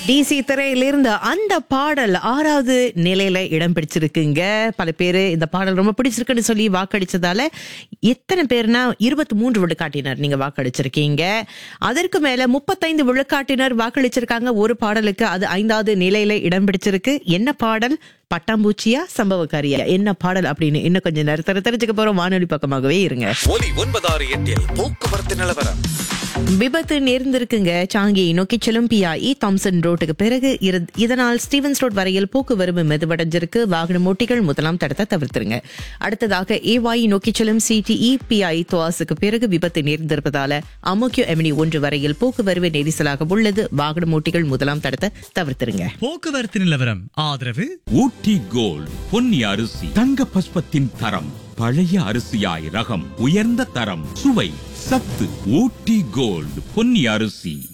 DC திரையிலிருந்து அந்த பாடல் ஆறாவது நிலையில இடம் பிடிச்சிருக்குங்க பல பேரு இந்த பாடல் ரொம்ப பிடிச்சிருக்குன்னு சொல்லி வாக்களிச்சதால எத்தனை பேர்னா இருபத்தி மூன்று விழுக்காட்டினர் நீங்க வாக்களிச்சிருக்கீங்க அதற்கு மேல முப்பத்தைந்து விழுக்காட்டினர் வாக்களிச்சிருக்காங்க ஒரு பாடலுக்கு அது ஐந்தாவது நிலையில இடம் பிடிச்சிருக்கு என்ன பாடல் பட்டாம்பூச்சியா சம்பவக்காரியா என்ன பாடல் அப்படின்னு இன்னும் கொஞ்சம் நேரத்தில் தெரிஞ்சுக்க போறோம் வானொலி பக்கமாகவே இருங்க ஒலி ஒன்பதாறு எட்டில் போக்குவரத்து நிலவரம் விபத்து நேர்ந்திருக்குங்க சாங்கியை நோக்கி செல்லும் பிஐஇ தாம்சன் ரோட்டுக்கு பிறகு இரு- இதனால் ஸ்டீவன்ஸ் ரோட் வரையில் போக்குவரவு மெதுவடைஞ்சிருக்கு வாகன ஓட்டிகள் முதலாம் தடத்தை தவிர்த்துருங்க அடுத்ததாக ஏவாய் நோக்கி செல்லும் சிடிஇ பிஐ துவாசுக்கு பிறகு விபத்து நேர்ந்திருப்பதால அமுக்கிய எமினி ஒன்று வரையில் போக்குவரவு நெரிசலாக உள்ளது வாகன ஓட்டிகள் முதலாம் தடத்தை தவிர்த்துருங்க போக்குவரத்து நிலவரம் ஆதரவு ஊட்டி கோல்ட் பொன்னி அரிசி தங்க பஸ்பத்தின் தரம் பழைய அரிசியாய் ரகம் உயர்ந்த தரம் சுவை சத்து ஊட்டி கோல்ட் பொன்னி அரிசி